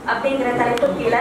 அப்படிங்கிற தலைப்பு கீழே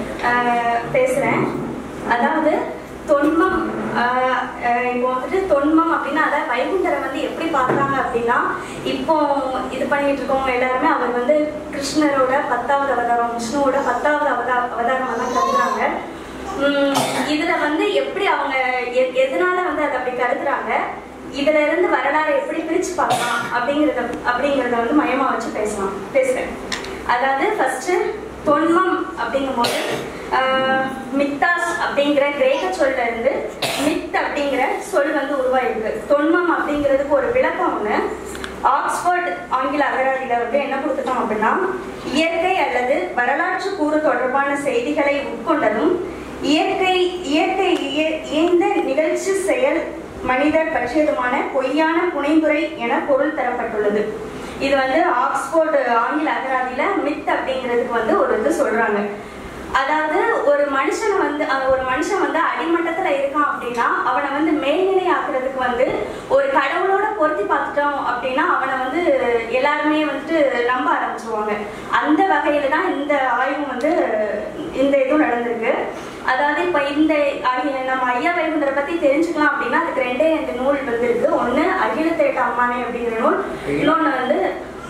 ஆஹ், பேசுறேன் அதாவது தொன்மம் ஆஹ், ஆஹ், இப்போ வந்துட்டு தொன்மம் அப்படின்னா அதாவது வைகுண்டரை வந்து எப்படி பார்க்கறாங்க அப்படின்னா இப்போ இது பண்ணிட்டு இருக்கவங்க எல்லாருமே அவர் வந்து கிருஷ்ணரோட பத்தாவது அவதாரம் விஷ்ணுவோட பத்தாவது அவதா அவதாரமா தான் கருதுறாங்க உம், இதுல வந்து எப்படி அவங்க எ- எதனால வந்து அதை அப்படி கருதுறாங்க இதுல இருந்து வரலாறை எப்படி பிரிச்சு பார்க்கலாம் அப்படிங்கறத அப்படிங்கறத வந்து மையமா வச்சு பேசலாம் பேசுறேன் அதாவது ஃபர்ஸ்ட் தொன்மம் அப்படிங்கும்போது ஆஹ், மித்தாஸ் அப்படிங்கிற கிரேக்க சொல்ல இருந்து மித் அப்படிங்கிற சொல் வந்து உருவாயிருக்கு தொன்மம் அப்படிங்கிறதுக்கு ஒரு விளக்கம் ஒண்ணு ஆக்ஸ்போர்ட் ஆங்கில அகராதியில வந்து என்ன கொடுத்துட்டோம் அப்படின்னா இயற்கை அல்லது வரலாற்று கூறு தொடர்பான செய்திகளை உட்கொண்டதும் இயற்கை இயற்கை இய- இயந்த நிகழ்ச்சி செயல் மனிதர் பற்றியதுமான பொய்யான புனைந்துரை என பொருள் தரப்பட்டுள்ளது இது வந்து ஆக்ஸ்போர்ட் ஆங்கில அகராதியில மித் அப்படிங்கிறதுக்கு வந்து ஒரு இது சொல்றாங்க அதாவது ஒரு மனுஷனை வந்து அஹ், ஒரு மனுஷன் வந்து அடிமட்டத்துல இருக்கான் அப்படின்னா அவனை வந்து மேல்நிலை ஆக்குறதுக்கு வந்து ஒரு கடவுளோட பொருத்தி பார்த்துட்டோம் அப்படின்னா அவனை வந்து எல்லாருமே வந்துட்டு நம்ப ஆரம்பிச்சிருவாங்க அந்த வகையில தான் இந்த ஆய்வு வந்து இந்த இதுவும் நடந்திருக்கு அதாவது இப்ப இந்த ஐய- நம்ம ஐயா வைகுண்டரை பத்தி தெரிஞ்சுக்கலாம் அப்படின்னா அதுக்கு ரெண்டே ரெண்டு நூல் வந்து இருக்கு ஒண்ணு அகில திரட்ட அம்மானை அப்படிங்கிற நூல் இன்னொன்னு வந்து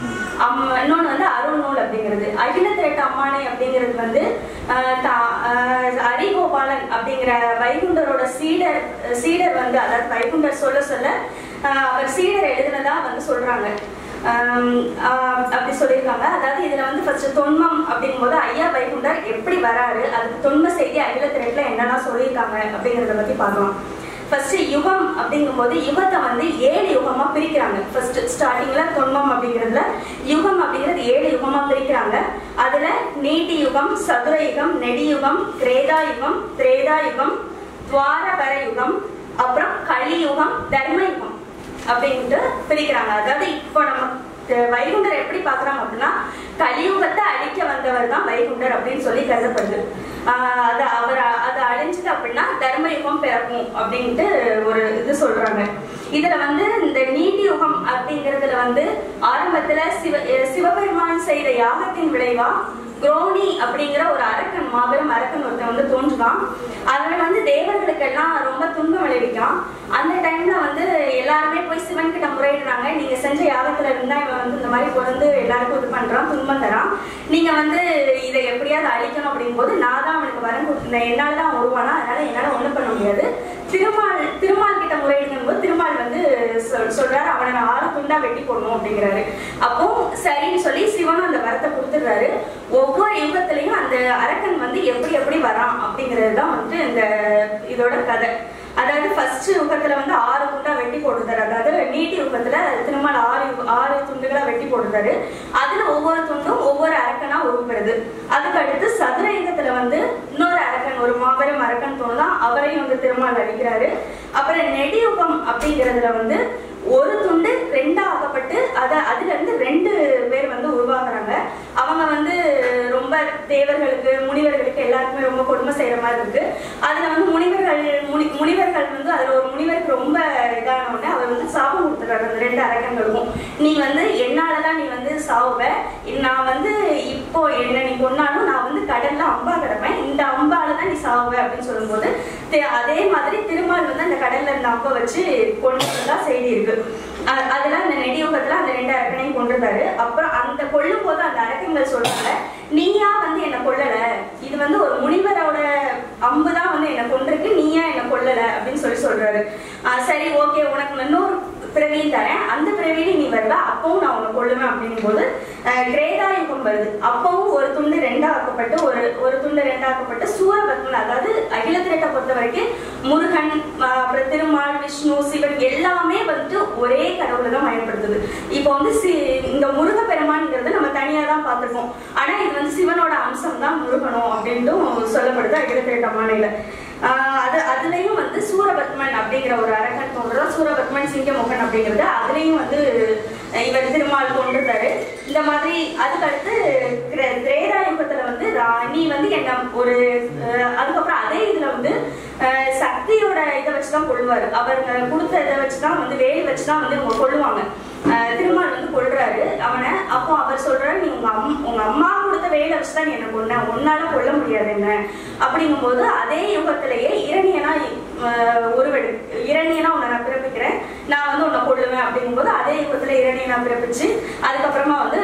அம்- இன்னொன்னு வந்து அருள் நூல் அப்படிங்கிறது அகில திரட்ட அம்மானை அப்படிங்கிறது வந்து ஆஹ், தா- ஆஹ், அரிகோபாலன் அப்படிங்கிற வைகுண்டரோட சீடர் சீடர் வந்து அதாவது வைகுண்டர் சொல்ல சொல்ல ஆஹ், அவர் சீடர் எழுதுனதா வந்து சொல்றாங்க ஆம், ஆஹ், அப்படி சொல்லியிருக்காங்க அதாவது இதுல வந்து ஃபர்ஸ்ட் தொன்மம் அப்படிங்கும்போது ஐயா வைகுண்டர் எப்படி வராரு அதுக்கு தொன்ம செய்தி அகில திரட்டுல என்னெல்லாம் சொல்லியிருக்காங்க அப்படிங்கறத பத்தி பார்க்கலாம் ஃபர்ஸ்ட் யுகம் அப்படிங்கும்போது யுகத்தை வந்து ஏழு யுகமா பிரிக்கிறாங்க ஃபர்ஸ்ட் ஸ்டார்டிங்ல தொன்மம் அப்படிங்கிறதுல யுகம் அப்படிங்கிறது ஏழு யுகமா பிரிக்கிறாங்க அதுல நீட்டி யுகம் சதுர யுகம் நெடி யுகம் கிரேதா யுகம் திரேதா யுகம் துவாரபர யுகம் அப்புறம் கலியுகம் தர்ம யுகம் அப்படின்ட்டு பிரிக்கிறாங்க அதாவது இப்போ நம்ம அஹ், வைகுண்டர் எப்படி பாக்குறாங்க அப்படின்னா கலியுகத்தை அழிக்க வந்தவர் தான் வைகுண்டர் அப்படின்னு சொல்லி கருதப்படுது ஆஹ் அது அவர் அது அழிஞ்சது அப்படின்னா தர்ம யுகம் பிறக்கும் அப்படின்ட்டு ஒரு இது சொல்றாங்க இதுல வந்து இந்த நீதி யுகம் அப்படிங்கறதுல வந்து ஆரம்பத்துல சிவ அஹ் சிவபெருமான் செய்த யாகத்தின் விளைவா குரோனி அப்படிங்கிற ஒரு அரக்கன் மாபெரும் அரக்கன் ஒருத்தன் வந்து தோன்றுவான் அதுல வந்து தேவர்களுக்கெல்லாம் ரொம்ப துன்பம் விளைவிக்கான் அந்த டைம்ல வந்து எல்லாருமே போய் சிவன் கிட்ட முறையிடுறாங்க நீங்க செஞ்ச யாகத்துல இருந்தா இவன் வந்து இந்த மாதிரி பிறந்து எல்லாருக்கும் இது பண்றான் துன்பம் தரான் நீங்க வந்து இதை எப்படியாவது அழிக்கணும் அப்படிங்கும்போது நான் தான் அவனுக்கு வரம் கொடுத்தேன் என்னால தான் அவன் உருவானா அதனால என்னால ஒண்ணும் பண்ண முடியாது திருமால் திருமால் கிட்ட முறையிடும் போது திருமால் வந்து சொல்- சொல்றாரு அவனை நான் ஆறு துண்டா வெட்டி போடணும் அப்படிங்கிறாரு அப்போ சரின்னு சொல்லி சிவனும் அந்த வரத்தை கொடுத்துடுறாரு ஒவ்வொரு யுகத்திலையும் அந்த அரக்கன் வந்து எப்படி எப்படி வரான் அப்படிங்கிறது தான் வந்து இந்த இதோட கதை அதாவது ஃபர்ஸ்ட் யுகத்துல வந்து ஆறு துண்டா வெட்டி போட்டுருந்தாரு அதாவது நீட்டி யுகத்துல திருமால் ஆறு யுக- ஆறு துண்டுகளா வெட்டி போட்டுருந்தாரு அதுல ஒவ்வொரு துண்டும் ஒவ்வொரு அரக்கனா உருவுறது அதுக்கு அடுத்து சதுர யுகத்துல வந்து இன்னொரு அரக்கன் ஒரு மாபெரும் அரக்கன் தோணுதான் அவரையும் வந்து திருமால் அடிக்கிறாரு அப்புறம் நெடியுகம் அப்படிங்கிறதுல வந்து ஒரு துண்டு ரெண்டா ஆகப்பட்டு அத அதுல இருந்து ரெண்டு பேர் வந்து உருவாகுறாங்க அவங்க வந்து ரொம்ப தேவர்களுக்கு முனிவர்களுக்கு எல்லாருக்குமே ரொம்ப கொடுமை செய்யற மாதிரி இருக்கு அதுல வந்து முனிவர்கள் முனி முனிவர்கள் வந்து அதுல ஒரு முனிவருக்கு ரொம்ப இதான உடனே அவர் வந்து சாபம் கொடுத்துறாரு அந்த ரெண்டு அரக்கங்களுக்கும் நீ வந்து என்னாலதான் நீ வந்து சாவுவ நான் வந்து இப்போ என்ன நீ கொன்னாலும் நான் வந்து கடல்ல அம்பா கிடப்பேன் இந்த அம்பால தான் நீ சாவுவ அப்படின்னு சொல்லும்போது தே- அதே மாதிரி திருமால் வந்து அந்த கடல்ல இருந்த அம்பை வச்சு கொண்டு செய்தி இருக்கு அ- அதுல அந்த நெடியோகத்துல அந்த ரெண்டு அரக்கனையும் கொண்டிருந்தாரு அப்புறம் அந்த கொல்லும் போது அந்த அரக்கங்கள் சொல்றாங்க நீயா வந்து என்ன கொல்லல இது வந்து ஒரு முனிவரோட அம்பு தான் வந்து என்ன கொண்டிருக்கு நீயா என்ன கொல்லல அப்படின்னு சொல்லி சொல்றாரு அஹ் சரி ஓகே உனக்கு இன்னொரு பிறவியும் தரேன் அந்த பிறவியில நீ வருவ அப்பவும் நான் உன்னை கொல்லுவேன் அப்படிங்கும் போது கிரேதாயுகம் வருது அப்பவும் ஒரு துண்டு ரெண்டா ஆக்கப்பட்டு ஒரு ஒரு துண்டு ரெண்டா ஆக்கப்பட்டு சூரபத்மன் அதாவது அகில திரட்டை பொறுத்த வரைக்கும் முருகன் அஹ் அப்புறம் திருமால் விஷ்ணு சிவன் எல்லாமே வந்துட்டு ஒரே கடவுளை தான் பயன்படுத்துது இப்போ வந்து சி இந்த முருக பெருமான்ங்கிறது நம்ம தனியா தான் பார்த்திருக்கோம் ஆனா இது வந்து சிவனோட அம்சம் தான் முருகனும் அப்படின்ட்டும் சொல்லப்படுது அகில திரட்ட மாநில ஆஹ் அது அதுலயும் வந்து சூரபத்மன் அப்படிங்கிற ஒரு அரக்கன் தோன்றதா சூரபத்மன் சிங்கமோகன் அப்படிங்கிறது அதுலயும் வந்து அஹ் இவர் திருமால் கொண்டிருந்தாரு இந்த மாதிரி அதுக்கு அடுத்து கிர- திரேதாயுகத்துல வந்து ரா- நீ வந்து என்ன ஒரு அஹ் அதுக்கப்புறம் அதே இதுல வந்து அஹ் சக்தியோட இதை வச்சுதான் கொள்வாரு அவங்க கொடுத்த இதை வச்சுதான் வந்து வேல் வச்சுதான் வந்து இவங்க கொள்ளுவாங்க அஹ் திருமால் வந்து கொள்றாரு அவனை அப்போ அவர் சொல்றாரு நீ உங்க அம் உங்க அம்மா கொடுத்த வேலை வச்சு தான் நீ என்ன கொன்ன உன்னால கொல்ல முடியாது என்ன அப்படிங்கும்போது அதே யுகத்திலேயே இரணியனா அஹ், உருவெடு இரணியனா உன்னை நான் பிறப்பிக்கிறேன் நான் வந்து உன்னை கொல்லுவேன் அப்படிங்கும்போது அதே யுகத்துல இரணியனா பிறப்பிச்சு அதுக்கப்புறமா வந்து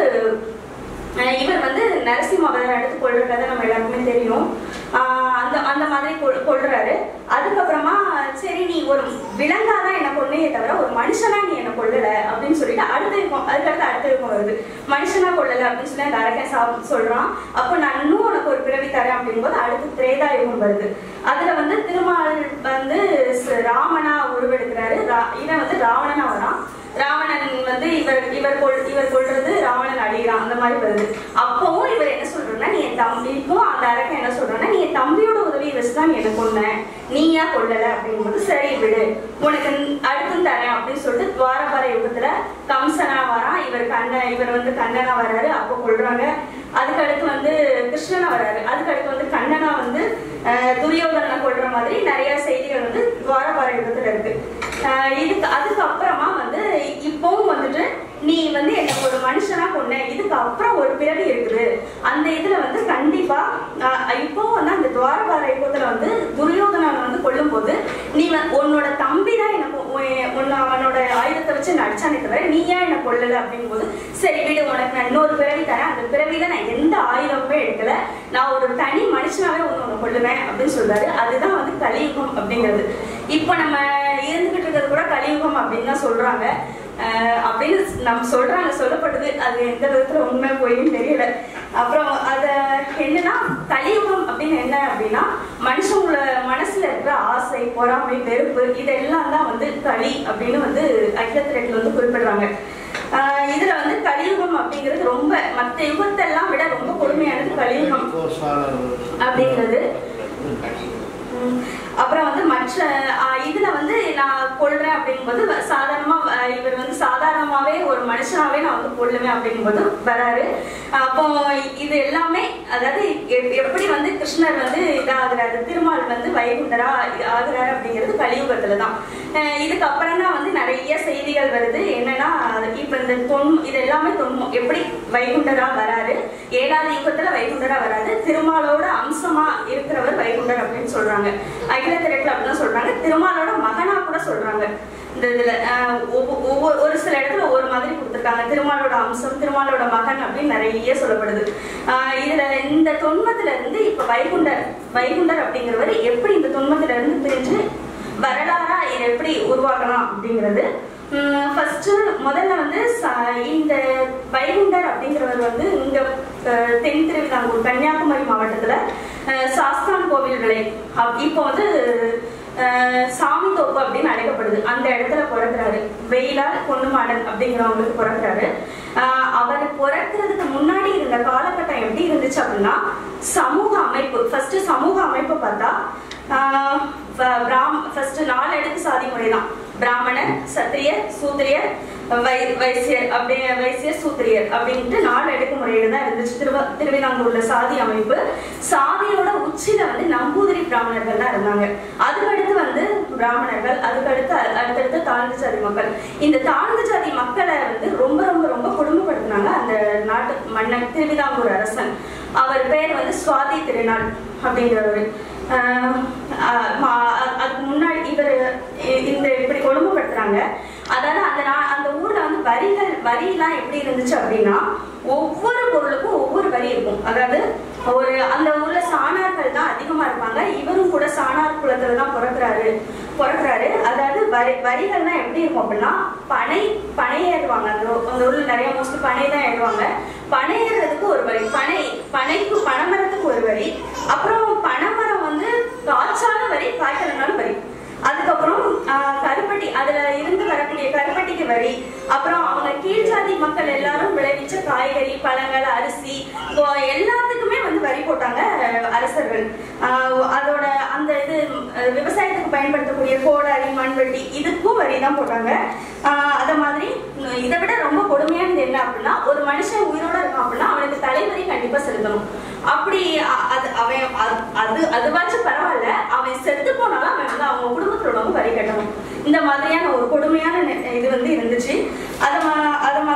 அஹ் இவர் வந்து நரசிம்ம அவதாரம் எடுத்து கொள்ற கதை நம்ம எல்லாருக்குமே தெரியும் ஆஹ் அந்த அந்த மாதிரி கொல்- கொல்றாரு அதுக்கப்புறமா சரி நீ ஒரு விலங்காதான் என்ன கொன்னையே தவிர ஒரு மனுஷனா நீ என்ன கொல்லல அப்படின்னு சொல்லிட்டு அடுத்த யுகம் அதுக்கடுத்து அடுத்த யுகம் வருது மனுஷனா கொல்லல அப்படின்னு சொல்லி அந்த அரக்கன் சா- சொல்றான் அப்போ நான் இன்னும் உனக்கு ஒரு பிறவி தரேன் அப்படிங்கும்போது அடுத்து திரேதா யுகம் வருது அதுல வந்து திருமால் வந்து ச- ராமனா உருவெடுக்கிறாரு ரா- இவன் வந்து ராவணனா வரான் ராவணன் வந்து இவர் இவர் கொள் இவர் கொள்றது ராவணன் அழிகிறான் அந்த மாதிரி வருது அப்பவும் இவர் என்ன சொல்றேன்னா நீ என் தம்பிக்கும் அந்த அரக்கன் என்ன சொல்றேன்னா நீ என் தம்பியோட உதவியை வச்சுதான் நீ என்ன கொன்ன நீ ஏன் கொல்லல அப்படிங்கும்போது சரி விடு உனக்கு அடுத்தும் தரேன் அப்படின்னு சொல்லிட்டு துவாரபார யுகத்துல கம்சனா வரான் இவர் கண்ண இவர் வந்து கண்ணனா வராரு அப்போ கொள்றாங்க அதுக்கு அடுத்து வந்து கிருஷ்ணனா வராரு அதுக்கு அடுத்து வந்து கண்ணனா வந்து அஹ், துரியோதனனை கொள்ற மாதிரி நிறைய செய்திகள் வந்து துவாரபார யுகத்துல இருக்கு ஆஹ் இதுக்கு அதுக்கு அப்புறமா வந்து இப்பவும் வந்துட்டு நீ வந்து என்ன ஒரு மனுஷனா கொன்ன இதுக்கு அப்புறம் ஒரு பிறவி இருக்குது அந்த இதுல வந்து கண்டிப்பா ஆஹ் இப்பவும் வந்து அந்த துவாரபார யுகத்துல வந்து துரியோதனன் வந்து கொல்லும் போது நீ வ- உன்னோட தம்பி தான் எனக்கு உன்- உன்னை அவனோட ஆயுதத்தை வச்சு நடிச்சானே தவிர நீ ஏன் என்ன கொல்லல அப்படிங்கும்போது சரி விடு உனக்கு நான் இன்னொரு பிறவி தரேன் அந்த பிறவியில நான் எந்த ஆயுதமுமே எடுக்கல நான் ஒரு தனி மனுஷனாவே உன்னை உன்னை கொல்லுவேன் அப்படின்னு சொல்றாரு அதுதான் வந்து கலியுகம் அப்படிங்கிறது இப்போ நம்ம இருந்துகிட்டு இருக்கிறது கூட கலியுகம் அப்படின்னு தான் சொல்றாங்க அஹ் அப்படின்னு நம்ம சொல்றாங்க சொல்லப்படுது அது எந்த விதத்துல உண்மை போயின்னு தெரியல அப்புறம் அத என்னன்னா கலியுகம் அப்படின்னு என்ன அப்படின்னா மனுஷங்களோட மனசுல இருக்கிற ஆசை பொறாமை வெறுப்பு இதெல்லாம் தான் வந்து களி அப்படின்னு வந்து அகிலத்திரட்டில் வந்து குறிப்பிடுறாங்க ஆஹ் இதுல வந்து கலியுகம் அப்படிங்கிறது ரொம்ப மற்ற யுகத்தெல்லாம் விட ரொம்ப கொடுமையானது கலியுகம் அப்படிங்கிறது உம் அப்புறம் வந்து மற்ற ஆஹ் இதுல வந்து நான் கொள்றேன் அப்படிங்கும்போது வ- சாதாரணமா ஆஹ் இவர் வந்து சாதாரணமாவே ஒரு மனுஷனாவே நான் வந்து கொள்ளுவேன் அப்படிங்கும்போது வராரு அப்போ இது எல்லாமே அதாவது எப்- எப்படி வந்து கிருஷ்ணர் வந்து இதாகிறாரு திருமால் வந்து வைகுண்டரா ஆகுறாரு அப்படிங்கிறது கலியுகத்துல தான் ஆஹ் இதுக்கு அப்புறம் தான் வந்து நிறைய செய்திகள் வருது என்னன்னா இப்ப இந்த தொன் இது எல்லாமே தொன்மம் எப்படி வைகுண்டரா வராரு ஏழாவது யுகத்துல வைகுண்டரா வராது திருமாலோட அம்சமா இருக்கிறவர் வைகுண்டர் அப்படின்னு சொல்றாங்க அகில திரட்டுல அப்படிதான் சொல்றாங்க திருமாலோட மகனா கூட சொல்றாங்க இந்த இதுல ஆஹ் ஒவ்வொ- ஒவ்வொரு ஒரு சில இடத்துல ஒரு மாதிரி கொடுத்துருக்காங்க திருமாலோட அம்சம் திருமாலோட மகன் அப்படின்னு நிறைய சொல்லப்படுது ஆஹ் இதுல இந்த தொன்மத்துல இருந்து இப்ப வைகுண்டர் வைகுண்டர் அப்படிங்கிறவர் எப்படி இந்த தொன்மத்துல இருந்து பிரிஞ்சு வரலாறா இதை எப்படி உருவாக்கலாம் அப்படிங்கிறது ஃபர்ஸ்ட் முதல்ல வந்து ச- இந்த வைகுண்டர் அப்படிங்கிறவர் வந்து இங்க அஹ், தென் திருவிதாங்கூர் கன்னியாகுமரி மாவட்டத்துல அஹ், சாஸ்தான் கோவில் விலை அப்- இப்போ வந்து அஹ், சாமி தோப்பு அப்படின்னு அழைக்கப்படுது அந்த இடத்துல பிறக்கிறாரு வெயிலால் பொண்ணுமாடன் அப்படிங்கிறவங்களுக்கு பிறக்கிறாரு ஆஹ் அவர் பிறக்கிறதுக்கு முன்னாடி இருந்த காலகட்டம் எப்படி இருந்துச்சு அப்படின்னா சமூக அமைப்பு ஃபர்ஸ்ட் சமூக அமைப்பு பார்த்தா ஆஹ் ப- பிராம் ஃபர்ஸ்ட் நாலு அடுக்கு சாதி முறை தான் பிராமணர் சத்திரியர் சூத்திரியர் வை வைசியர் அப்படி வைசியர் சூத்திரியர் அப்படின்ட்டு நாலு அடுக்கு முறையில தான் இருந்துச்சு திருவ திருவிதாங்கூர்ல சாதி அமைப்பு சாதியோட உச்சியில வந்து நம்பூதிரி பிராமணர்கள் தான் இருந்தாங்க அதுக்கடுத்து வந்து பிராமணர்கள் அதுக்கடுத்து அ- அடுத்தடுத்து தாழ்ந்த ஜாதி மக்கள் இந்த தாழ்ந்த ஜாதி மக்களை வந்து ரொம்ப ரொம்ப ரொம்ப கொடுமைப்படுத்தினாங்க அந்த நாட்டு மன்னன் திருவிதாங்கூர் அரசன் அவர் பேர் வந்து சுவாதி திருநாள் அப்படிங்கிறவர் ஆஹ் ஆஹ் மா- அ- அதுக்கு முன்னாடி இவர் இந்த இப்படி கொடுமைப்படுத்துறாங்க அதாவது அந்த நா- அந்த ஊர்ல வந்து வரிகள் வரியெல்லாம் எப்படி இருந்துச்சு அப்படின்னா ஒவ்வொரு பொருளுக்கும் ஒவ்வொரு வரி இருக்கும் அதாவது ஒரு அந்த ஊர்ல சாணார்கள் தான் அதிகமா இருப்பாங்க இவரும் கூட சாணார் குலத்துல தான் பிறக்கிறாரு பிறக்கிறாரு அதாவது வரி வரிகள்லாம் எப்படி இருக்கும் அப்படின்னா பனை பனை ஏறுவாங்க அந்த ஊ- அந்த ஊர்ல நிறைய மோஸ்ட்லி பனை தான் ஏறுவாங்க பனை ஏறுறதுக்கு ஒரு வரி பனை பனைக்கு பனைமரத்துக்கு ஒரு வரி அப்புறம் பனைமரம் வந்து காய்ச்சால வரி காய்க்கலனாலும் வரி அதுக்கப்புறம் ஆஹ், கருப்பட்டி அதுல இருந்து வரக்கூடிய கருப்பட்டிக்கு வரி அப்புறம் அவங்க கீழ் ஜாதி மக்கள் எல்லாரும் விளைவிச்ச காய்கறி பழங்கள் அரிசி இப்போ எல்லாத்துக்குமே வந்து வரி போட்டாங்க அஹ், அரசர்கள் ஆஹ், அதோட அந்த இது அஹ், விவசாயத்துக்கு பயன்படுத்தக்கூடிய கோடாரி மண்வெட்டி இதுக்கும் வரி தான் போட்டாங்க ஆஹ், அத மாதிரி உம், இதை விட ரொம்ப கொடுமையானது என்ன அப்படின்னா ஒரு மனுஷன் உயிரோட இருக்கான் அப்படின்னா அவனுக்கு தலைவரி கண்டிப்பா செலுத்தணும் அப்படி அ- அது அவன் அது- அது அதுவாச்சும் பரவாயில்ல அவன் செத்து போனாலும் அவன் வந்து அவங்க குடும்பத்தோட வரி கட்டணும் இந்த மாதிரியான ஒரு கொடுமையான நெ- இது வந்து இருந்துச்சு அத மா- அத மாதிரி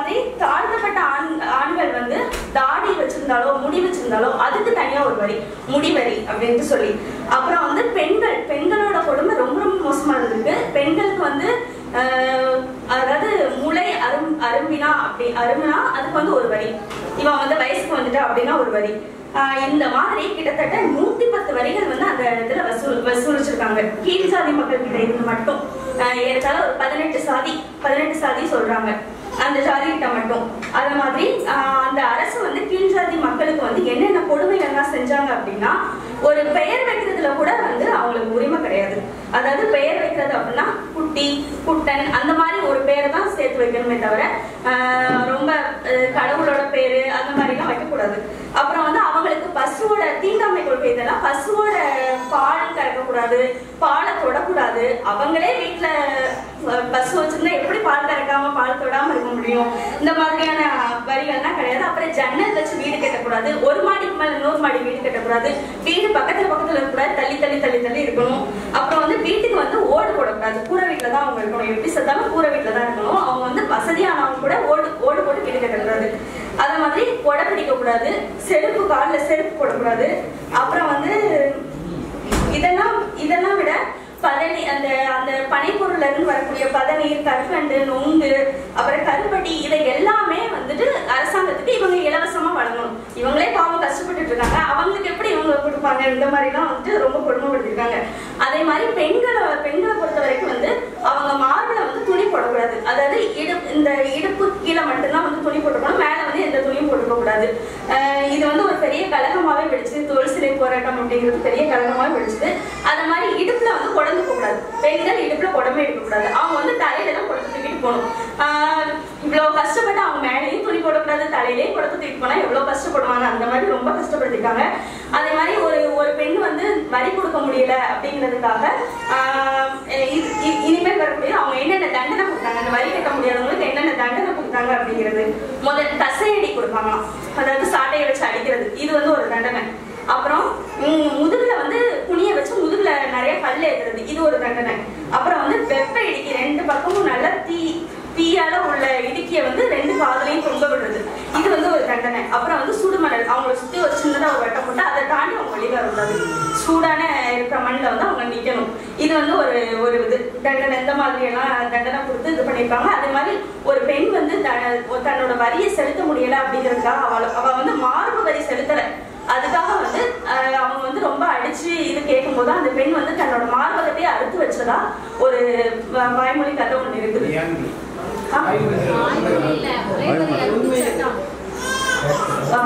மாதிரி தாழ்த்தப்பட்ட ஆண் ஆண்கள் வந்து தாடி வச்சிருந்தாலோ முடி வச்சிருந்தாலோ அதுக்கு தனியா ஒரு வரி முடி வரி அப்படின்ட்டு சொல்லி அப்புறம் வந்து பெண்கள் பெண்களோட கொடுமை ரொம்ப ரொம்ப மோசமா இருந்திருக்கு பெண்களுக்கு வந்து ஆஹ், அதாவது முளை அரும் அரும்பினா அப்படி அரும்பினா அதுக்கு வந்து ஒரு வரி இவன் வந்து வயசுக்கு வந்துட்டா அப்படின்னா ஒரு வரி ஆஹ், இந்த மாதிரி கிட்டத்தட்ட நூத்தி பத்து வரிகள் வந்து அந்த இதுல வசூல் வசூலிச்சிருக்காங்க கீழ் சாதி மக்கள் கிட்ட இருந்து மட்டும் ஆஹ், ஏறத்தாழ ஒரு பதினெட்டு சாதி பதினெட்டு சாதி சொல்றாங்க அந்த ஜாதி கிட்ட மட்டும் அது மாதிரி ஆஹ், அந்த அரசு வந்து கீழ் ஜாதி மக்களுக்கு வந்து என்னென்ன கொடுமைகள்லாம் செஞ்சாங்க அப்படின்னா ஒரு பெயர் வைக்கிறதுல கூட வந்து அவங்களுக்கு உரிமை கிடையாது அதாவது பெயர் வைக்கிறது அப்படின்னா குட்டி குட்டன் அந்த மாதிரி ஒரு பேரை தான் சேர்த்து வைக்கணுமே தவிர ஆஹ், ரொம்ப அஹ், கடவுளோட பேரு அந்த மாதிரிலாம் வைக்கக்கூடாது அப்புறம் வந்து அவங்களுக்கு பசுவோட தீண்டாமை கொள்கை இதெல்லாம் பசுவோட பால் கறக்கக்கூடாது பாலை தொடக்கூடாது அவங்களே வீட்டுல அஹ், பசு வச்சிருந்தா எப்படி பால் கறக்காம பால் தொடாம இருக்க முடியும் இந்த மாதிரியான வரிகள்லாம் கிடையாது அப்புறம் ஜன்னல் வச்சு வீடு கட்டக்கூடாது ஒரு மாடிக்கு மேல இன்னொரு மாடி வீடு கட்டக்கூடாது வீடு பக்கத்துல பக்கத்துல இருக்கக்கூடாது தள்ளி தள்ளி தள்ளி தள்ளி இருக்கணும் அப்புறம் வந்து வீட்டுக்கு வந்து ஓடு போடக்கூடாது கூரை வீட்டுல தான் அவங்க இருக்கணும் எப்படி செத்தாலும் கூரை வீட்டுல தான் இருக்கணும் அவங்க வந்து வசதியானவங்க கூட ஓடு ஓடு போட்டு வீடு கட்டக்கூடாது அதே மாதிரி கொடை பிடிக்க கூடாது செருப்பு காலில் செருப்பு போடக்கூடாது அப்புறம் வந்து இதெல்லாம் இதெல்லாம் விட பதனி அந்த அந்த பனைப்பொருள்ல இருந்து வரக்கூடிய பதநீர் கற்கண்டு நொங்கு அப்புறம் கருப்பட்டி இதை எல்லாமே வந்துட்டு அரசாங்கத்துக்கு இவங்க இலவசமா வழங்கணும் இவங்களே பாவம் கஷ்டப்பட்டுட்டு இருக்காங்க அவங்களுக்கு எப்படி இவங்க கொடுப்பாங்க இந்த மாதிரிலாம் வந்துட்டு ரொம்ப கொடுமைப்படுத்திருக்காங்க அதே மாதிரி பெண்களை பெண்களை பொறுத்த வரைக்கும் வந்து அவங்க மார்பில் வந்து துணி போடக்கூடாது அதாவது இடுப்பு இந்த இடுப்பு கீழே மட்டும்தான் வந்து துணி போட்டுக்கணும் மேல வந்து எந்த துணியும் போட்டுக்க கூடாது அஹ் இது வந்து ஒரு பெரிய கழகமாவே வெடிச்சது தோல் சிலை போராட்டம் அப்படிங்கிறது பெரிய கழகமாவே வெடிச்சது அது மாதிரி இடுப்புல வந்து குடந்து போகக்கூடாது பெண்கள் இடுப்புல குடமே எடுக்கக்கூடாது அவங்க வந்து தலையில தான் குடத்தை தூக்கிட்டு போகணும் ஆஹ் இவ்வளவு கஷ்டப்பட்டு அவங்க மேலேயும் துணி போடக்கூடாது தலையிலேயும் குடத்தை தூக்கிட்டு போனா எவ்வளவு கஷ்டப்படுவாங்க அந்த மாதிரி ரொம்ப கஷ்டப்படுத்திருக்காங்க அதே மாதிரி ஒரு ஒரு பெண் வந்து வரி கொடுக்க முடியல அப்படிங்கிறதுக்காக ஆஹ் இது- இ- இனிமேல் வரக்கூடிய அவங்க என்னென்ன தண்டனை கொடுத்தாங்க அந்த வரி கட்ட முடியாதவங்களுக்கு என்னென்ன தண்டனை கொடுத்தாங்க அப்படிங்கிறது முதல் தசையடி கொடுப்பாங்களாம் அதாவது சாட்டையை வச்சு அடிக்கிறது இது வந்து ஒரு தண்டனை அப்புறம் உம், முதுகுல வந்து குனிய வச்சு முதுகுல நிறைய கல் ஏத்துறது இது ஒரு தண்டனை அப்புறம் வந்து வெப்ப இடுக்கி ரெண்டு பக்கமும் நல்லா தீ தீயால உள்ள இடுக்கிய வந்து ரெண்டு காதுலையும் தொங்க விடுறது இது வந்து ஒரு தண்டனை அப்புறம் வந்து சுடுமணல் அவங்கள சுத்தி ஒரு சின்னதா ஒரு வட்டம் போட்டு அதை தாண்டி அவங்க வெளியே வரக்கூடாது சூடான இருக்கிற மண்ணில் வந்து அவங்க நிக்கணும் இது வந்து ஒரு ஒரு இது தண்டனை இந்த மாதிரி எல்லாம் தண்டனை கொடுத்து இது பண்ணியிருக்காங்க அதே மாதிரி ஒரு பெண் வந்து த- தன்னோட வரியை செலுத்த முடியல அப்படிங்கிறதுக்காக அவள அவ வந்து மார்பு வரி செலுத்தல அதுக்காக வந்து அஹ், அவங்க வந்து ரொம்ப அடிச்சு இது கேட்கும்போது அந்த பெண் வந்து தன்னோட மார்பகத்தையே அறுத்து வச்சதா ஒரு வ- வாய்மொழி கதை ஒண்ணு இருக்குது ஆ? ஆ.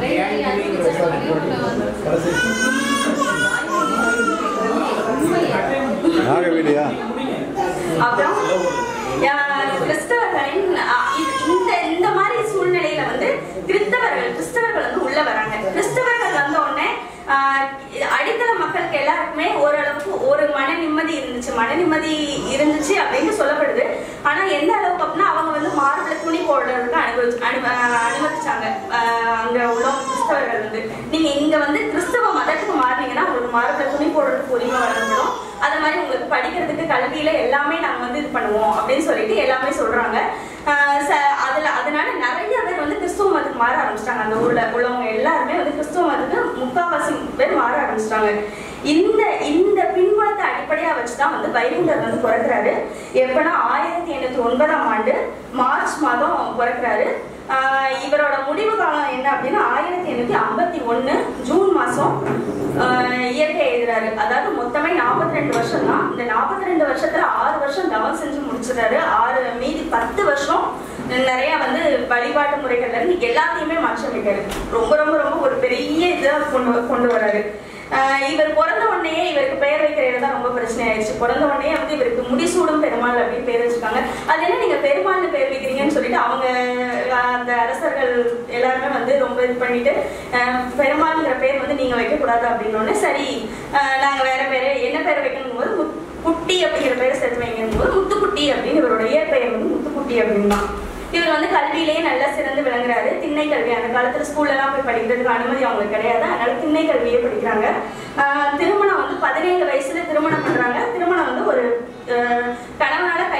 நாகவீடியா அப்புறம் அஹ், கிறிஸ்தவர்களின் அஹ், இது- இந்த இந்த மாதிரி சூழ்நிலையில வந்து கிறிஸ்தவர்கள் கிறிஸ்தவர்கள் வந்து உள்ள வராங்க கிறிஸ்தவர்கள் வந்த உடனே ஆஹ், அடித்தள மக்களுக்கு எல்லாருக்குமே ஓரளவுக்கு ஒரு மன நிம்மதி இருந்துச்சு மன நிம்மதி இருந்துச்சு அப்படின்னு சொல்லப்படுது ஆனா எந்த அளவுக்கு அப்படின்னா அவங்க வந்து மார்பிள துணி போடுறதுக்கு அனுபவிச்சு அனு- ஆஹ், அனுமதிச்சாங்க ஆஹ், அங்க உள்ள கிறிஸ்தவர்கள் வந்து நீங்க இங்க வந்து கிறிஸ்தவ மதத்துக்கு மாறினீங்கன்னா உங்களுக்கு மார்பிள துணி போடுறதுக்கு உரிமை வழங்கப்படும் அது மாதிரி உங்களுக்கு படிக்கிறதுக்கு கல்வியில எல்லாமே நாங்க வந்து இது பண்ணுவோம் அப்படின்னு சொல்லிட்டு எல்லாமே சொல்றாங்க ஆஹ் ச- அதுல அதனால நிறைய பேர் வந்து கிறிஸ்துவ மதத்துக்கு மாற ஆரம்பிச்சிட்டாங்க அந்த ஊர்ல உள்ளவங்க எல்லாருமே வந்து கிறிஸ்துவ மதத்துக்கு முக்காவாசி பேர் மாற ஆரம்பிச்சிட்டாங்க இந்த இந்த பின்புலத்தை அடிப்படையா வச்சுதான் வந்து வைகுண்டர் வந்து பிறக்கிறாரு எப்பன்னா ஆயிரத்தி எண்ணூத்தி ஒன்பதாம் ஆண்டு மார்ச் மாதம் பிறக்கிறாரு ஆஹ் இவரோட முடிவு காலம் என்ன அப்படின்னா ஆயிரத்தி எண்ணூத்தி ஐம்பத்தி ஒண்ணு ஜூன் மாசம் ஆஹ் இயற்கை எழுதுறாரு அதாவது மொத்தமே நாற்பத்தி ரெண்டு வருஷம் தான் இந்த நாற்பத்தி ரெண்டு வருஷத்துல ஆறு வருஷம் தவம் செஞ்சு முடிச்சிடுறாரு ஆறு மீதி பத்து வருஷம் நிறைய வந்து வழிபாட்டு முறைகள்ல இருந்து எல்லாத்தையுமே மாற்றமிட்டாரு ரொம்ப ரொம்ப ரொம்ப ஒரு பெரிய இதை கொண்டு வ- கொண்டு வராரு ஆஹ் இவர் பிறந்த உடனே இவருக்கு பெயர் வைக்கிறது தான் ரொம்ப பிரச்சனை ஆயிடுச்சு பிறந்த உடனே வந்து இவருக்கு முடிசூடும் பெருமாள் அப்படின்னு பேர் வச்சிருக்காங்க அது என்ன நீங்க பெருமாள்னு பேர் வைக்கிறீங்கன்னு சொல்லிட்டு அவங்க ஆஹ் அந்த அரசர்கள் எல்லாருமே வந்து ரொம்ப இது பண்ணிட்டு ஆஹ் பெருமாள்ங்கிற பேர் வந்து நீங்க வைக்க கூடாது அப்படின்னு உடனே சரி ஆஹ் நாங்க வேற பேரு என்ன பேர் வைக்கணும் போது முத்- குட்டி அப்படிங்கிற பேரை சேர்த்து வைக்கணும் போது முத்துக்குட்டி அப்படின்னு இவரோட இயற்பெயர் வந்து முத்துக்குட்டி அப்படின்னு தான் இவர் வந்து கல்வியிலேயே நல்லா சிறந்து விளங்குறாரு திண்ணை கல்வி அந்த காலத்துல ஸ்கூல்ல எல்லாம் போய் படிக்கிறதுக்கு அனுமதி அவங்களுக்கு கிடையாது அதனால திண்ணை கல்வியே படிக்கிறாங்க ஆஹ் திருமணம் வந்து பதினேழு வயசுல திருமணம் பண்றாங்க திருமணம் வந்து ஒரு ஆஹ் கணவனால கை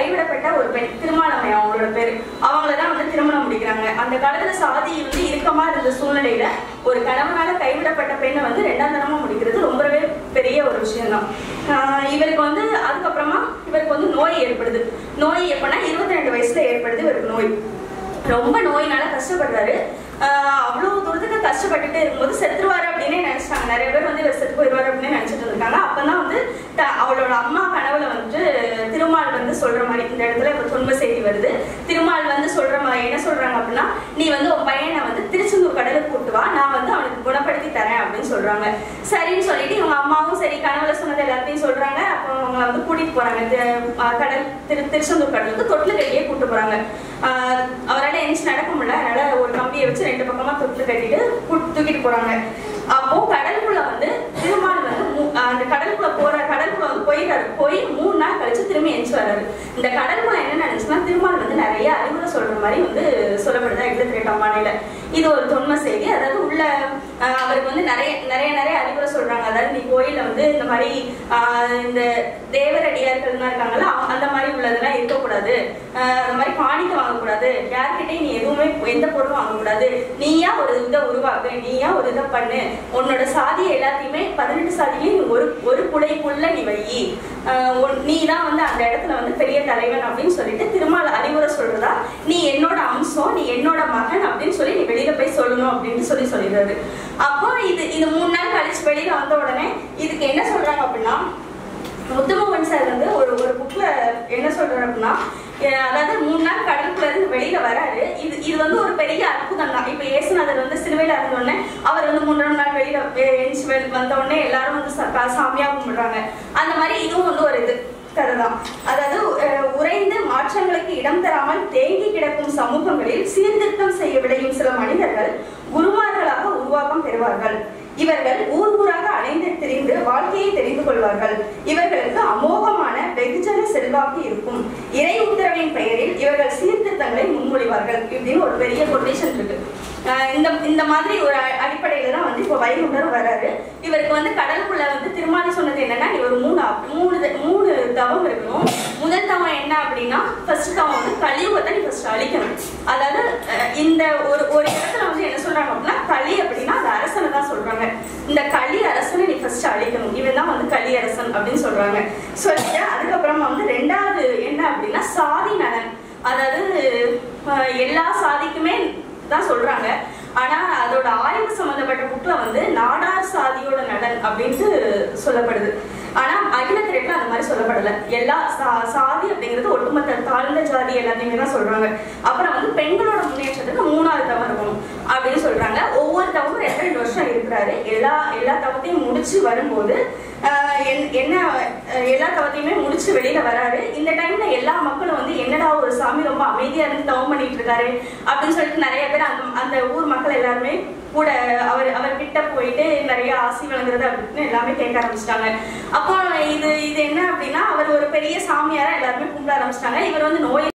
கைவிடப்பட்ட ஒரு பெண் திருமாலம்மை அவங்களோட பேரு அவங்கள தான் வந்து திருமணம் முடிக்கிறாங்க அந்த காலத்துல சாதி வந்து இறுக்கமா இருந்த சூழ்நிலையில ஒரு கணவனால கைவிடப்பட்ட பெண்ணை வந்து ரெண்டாம் தரமா முடிக்கிறது ரொம்பவே பெரிய ஒரு விஷயம் தான் இவருக்கு வந்து அதுக்கப்புறமா இவருக்கு வந்து நோய் ஏற்படுது நோய் எப்படின்னா இருபத்தி ரெண்டு வயசுல ஏற்படுது இவருக்கு நோய் ரொம்ப நோயினால கஷ்டப்படுறாரு ஆஹ் அவ்வளவு தூரத்துக்கு கஷ்டப்பட்டுட்டு இருக்கும்போது செத்துருவாரு அப்படின்னே நினைச்சிட்டாங்க நிறைய பேர் வந்து இவர் செத்து போயிடுவாரு அப்படின்னு நினைச்சிட்டு இருக்காங்க அப்பதான் வந்து த- அவளோட அம்மா கனவுல வந்துட்டு திருமால் வந்து சொல்ற மாதிரி இந்த இடத்துல இப்ப துன்ப செய்தி வருது திருமால் வந்து சொல்ற மாதிரி என்ன சொல்றாங்க அப்படின்னா நீ வந்து உன் பையனை வந்து திருச்செந்தூர் கடலுக்கு கூட்டு வா நான் வந்து அவனுக்கு குணப்படுத்தி தரேன் அப்படின்னு சொல்றாங்க சரின்னு சொல்லிட்டு இவங்க அம்மாவும் சரி கனவுல சொன்னது எல்லாத்தையும் சொல்றாங்க அப்போ அவங்க வந்து கூட்டிட்டு போறாங்க தி- ஆஹ் கடல் திரு திருச்செந்தூர் கடலுக்கு தொட்டில் கட்டியே கூட்டு போறாங்க ஆஹ் அவரால எந்திரிச்சு நடக்க முடியல அதனால ஒரு கம்பியை வச்சு ரெண்டு பக்கமா தொட்டில் கட்டிட்டு கூட்டு- தூக்கிட்டு போறாங்க அப்போ கடலுக்குள்ள வந்து திருமால் வந்து மூ- ஆஹ் அந்த கடலுக்குள்ள போற கடலுக்குள்ள வந்து போயிடுறாரு போய் மூணு நாள் கழிச்சு திரும்பி எந்திரிச்சு வர்றாரு இந்த கடலுக்குள்ள என்ன நினைச்சுன்னா திருமால் வந்து நிறைய அறிவுரை சொல்ற மாதிரி வந்து சொல்லப்படுதா எழுபத்தி ரெண்டாம் ஆணையில இது ஒரு தொன்மை செய்தி அதாவது உள்ள ஆஹ் அவருக்கு வந்து நிறைய நிறைய நிறைய அறிவுரை சொல்றாங்க அதாவது நீ கோயில்ல வந்து இந்த மாதிரி ஆஹ் இந்த தேவரடியார்கள்லாம் இருக்காங்கல்ல அவங்க- அந்த மாதிரி உள்ளதெல்லாம் இருக்கக்கூடாது ஆஹ் அந்த மாதிரி காணிக்க வாங்கக்கூடாது யார்கிட்டயும் நீ எதுவுமே எந்த பொருளும் வாங்கக்கூடாது நீயா ஒரு இதை உருவாக்கு நீயா ஒரு இதை பண்ணு உன்னோட சாதியை எல்லாத்தையுமே பதினெட்டு சாதியிலையும் நீ ஒரு ஒரு குடைக்குள்ள நீ வை ஆஹ் உன்- நீ தான் வந்து அந்த இடத்துல வந்து பெரிய தலைவன் அப்படின்னு சொல்லிட்டு திருமால் அறிவுரை சொல்றதா நீ என்னோட அம்சம் நீ என்னோட மகன் அப்படின்னு சொல்லி நீ வெளியில போய் சொல்லணும் அப்படின்னு சொல்லி சொல்லிடுறாரு அப்போ இது இது மூணு நாள் கழிச்சு வெளியில வந்த உடனே இதுக்கு என்ன சொல்றாங்க அப்படின்னா முத்துமோகன் சார் வந்து ஒரு ஒரு புக்ல என்ன சொல்றாரு அப்படின்னா அஹ் அதாவது மூணு நாள் கடலுக்குள்ள இருந்து வெளியில வராரு இது இது வந்து ஒரு பெரிய அற்புதம் தான் இப்ப இயேசுநாதர் வந்து சிலுவையில இருந்த உடனே அவர் வந்து மூன்றாம் நாள் வெளியில வெ- எந்திரிச்சு வெளி- வந்த உடனே எல்லாரும் வந்து ச- கா- சாமியா கும்பிடுறாங்க அந்த மாதிரி இதுவும் வந்து ஒரு இது கதைதான் அதாவது அஹ், உறைந்து மாற்றங்களுக்கு இடம் தராமல் தேங்கி கிடக்கும் சமூகங்களில் சீர்திருத்தம் செய்ய விளையும் சில மனிதர்கள் குருமார்களாக உருவாக்கம் பெறுவார்கள் இவர்கள் ஊர் ஊராக அலைந்து திரிந்து வாழ்க்கையை தெரிந்து கொள்வார்கள் இவர்களுக்கு அமோகமான வெகுஜன செல்வாக்கு இருக்கும் இறை உத்தரவின் பெயரில் இவர்கள் சீர்திருத்தங்களை முன்மொழிவார்கள் இப்படின்னு ஒரு பெரிய கொட்டேஷன் இருக்கு ஆஹ் இந்த இந்த மாதிரி ஒரு அ- அடிப்படையில தான் வந்து இப்போ வைகுண்டர் வராரு இவருக்கு வந்து கடலுக்குள்ள வந்து திருமாலி சொன்னது என்னன்னா நீ ஒரு மூணு அப்- மூணு த- மூணு தவம் இருக்கணும் முதல் தவம் என்ன அப்படின்னா ஃபர்ஸ்ட் தவம் வந்து கலியுகத்தை நீ ஃபர்ஸ்ட் அழிக்கணும் அதாவது அஹ், இந்த ஒரு ஒரு இடத்துல வந்து என்ன சொல்றாங்க அப்படின்னா களி அப்படின்னா அது அரசனை தான் சொல்றாங்க இந்த களி அரசனை நீ ஃபர்ஸ்ட் அழிக்கணும் இவன் தான் வந்து களி அரசன் அப்படின்னு சொல்றாங்க சொல்லிட்டு அதுக்கப்புறமா வந்து ரெண்டாவது என்ன அப்படின்னா சாதி நலன் அதாவது அஹ், எல்லா சாதிக்குமே தான் சொல்றாங்க ஆனா அதோட ஆய்வு சம்பந்தப்பட்ட புக்ல வந்து நாடார் சாதியோட நலன் அப்படின்ட்டு சொல்லப்படுது ஆனா அகில திரையில அந்த மாதிரி சொல்லப்படல எல்லா சா- சாதி அப்படிங்கிறது ஒட்டுமொத்த தாழ்ந்த ஜாதி எல்லாத்தையுமே தான் சொல்றாங்க அப்புறம் வந்து பெண்களோட முன்னேற்றத்துக்கு மூணாவது தவம் இருக்கணும் அப்படின்னு சொல்றாங்க ஒவ்வொரு தவமும் ரெண்டு ரெண்டு வருஷம் இருக்கிறாரு எல்லா எல்லா தவத்தையும் முடிச்சு வரும்போது ஆஹ் என்- என்ன அஹ் எல்லா தவத்தையுமே முடிச்சு வெளியில வராரு இந்த டைம்ல எல்லா மக்களும் வந்து என்னடா ஒரு சாமி ரொம்ப அமைதியா இருந்து தவம் பண்ணிட்டு இருக்காரு அப்படின்னு சொல்லிட்டு நிறைய பேர் அந்த அந்த ஊர் மக்கள் எல்லாருமே கூட அவர் அவர் கிட்ட போயிட்டு நிறைய ஆசி வழங்குறது அப்படின்னு எல்லாமே கேட்க ஆரம்பிச்சிட்டாங்க அப்போ இது இது என்ன அப்படின்னா அவர் ஒரு பெரிய சாமியாரா எல்லாருமே கும்பிட ஆரம்பிச்சிட்டாங்க இவர் வந்து நோய்